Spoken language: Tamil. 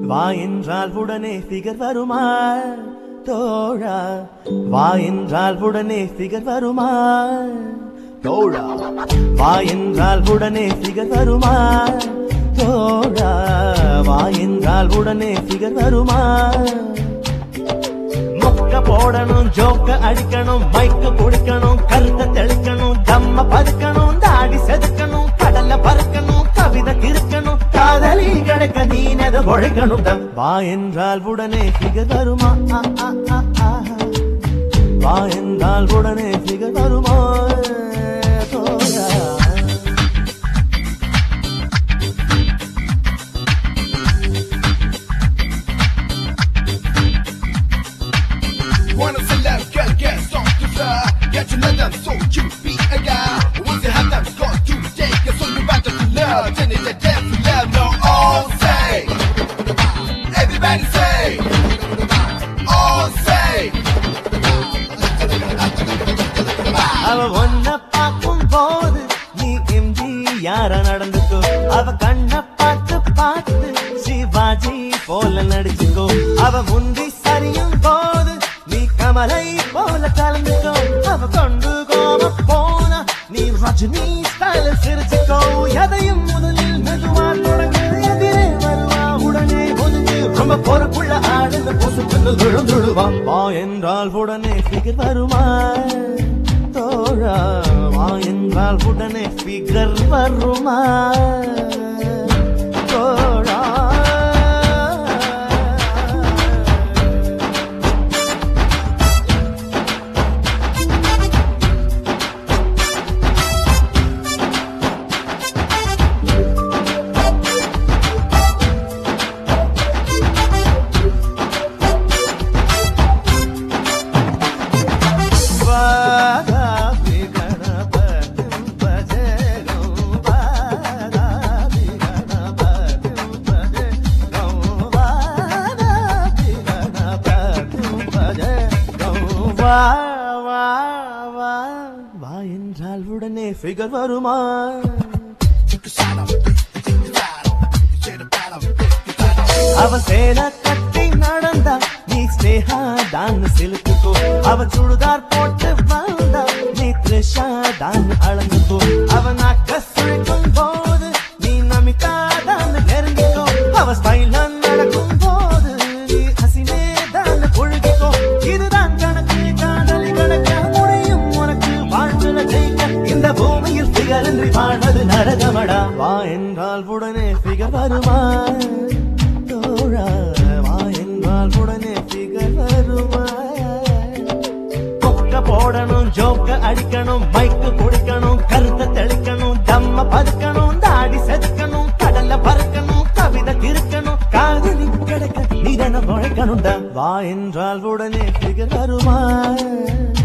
வா என்றால் உடனே ஃபிகர் வருமா தோழா வா என்றால் உடனே ஃபிகர் வருமா தோழா வா என்றால் உடனே ஃபிகர் வருமா தோழா வா என்றால் உடனே ஃபிகர் வருமா மொக்க போடணும் ஜோக்க அடிக்கணும் மைக்க குடிக்கணும் கருத்த தெளிக்கணும் தம்ம பதுக்கணும் தாடி செதுக்கணும் கடல்ல பறக்கணும் கவிதை கிறுக்கணும் காதலி கிடைக்க நீனது ஒழைக்கணும் வா என்றால் உடனே ஃபிகர் வருமா ஆ, ஆ, ஆ, ஆ. வா என்றால் உடனே ஃபிகர் வருமா தோழா Wanna select, get, get, stop to fly. Get to know them, so you be a guy. Once you have them, got to take it, so you better to love. Then it's a death to love, no, all say. Everybody say. All say. அவ ஒன்ன பார்க்கும் போது நீ எம்ஜி யார நடந்துக்கோ அவ கண்ண பார்த்து பார்த்து சிவாஜி போல நடிச்சுக்கோ அவ முந்தி சரியும் போது நீ கமலை போல கலந்துக்கோ அவ கொண்டு கோம போனா நீ ரஜினி ஸ்டைல சிரிச்சுக்கோ எதையும் முதலில் மெதுவா தொடங்கு எதிரே வருவா உடனே ஒதுங்கு ரொம்ப பொறுப்புள்ள ஆடுங்க பொசுக்குன்னு விழுந்துடுவா வா என்றால் உடனே ஃபிகர் வருமா தோழா வா என்றால் உடனே ஃபிகர் வருமா தோழா வாதாபி கணபதிம் பஜகம் வாதாபி கணபதிம் பஜகம் வாதாபி கணபதிம் பஜகம் வா வா வா வா என்றால் உடனே ஃபிகர் வருமா அவ சேல கட்டி நடந்தா நீ ஸ்னேகா தான் சிலுக்குக்கோ அவ சுடுதார் போட்டு வந்தா நீ த்ரிஷா தான் அளந்துக்கோ அவ நாக்க சுழிக்கும் போது நீ நமிதா தான் நெருங்கிக்கோ அவ ஸ்டைல நடக்கும் போது நீ ஹசினே தான் புழுகிக்கோ இதுதான் கணக்கு காதலி கணக்க முடியும் உனக்கு வாழ்வுல ஜெயிக்க இந்த பூமியில் ஃபிகரின்றி வாழ்வது நரகமடா வா என்றால் உடனே ஃபிகர் வருமா தோழா வா என்றால் உடனே ஃபிகர் வருமா கொக்க போடணும் ஜோக்க அடிக்கணும் மைக்கு குடிக்கணும் கருத்த தெளிக்கணும் தம்ம பதுக்கணும் தாடி செதுக்கணும் கடல்ல பறக்கணும் கவிதை கிறுக்கணும் காதலி கிடைக்க நீதன உழைக்கணும் வா என்றால் உடனே ஃபிகர் வருமா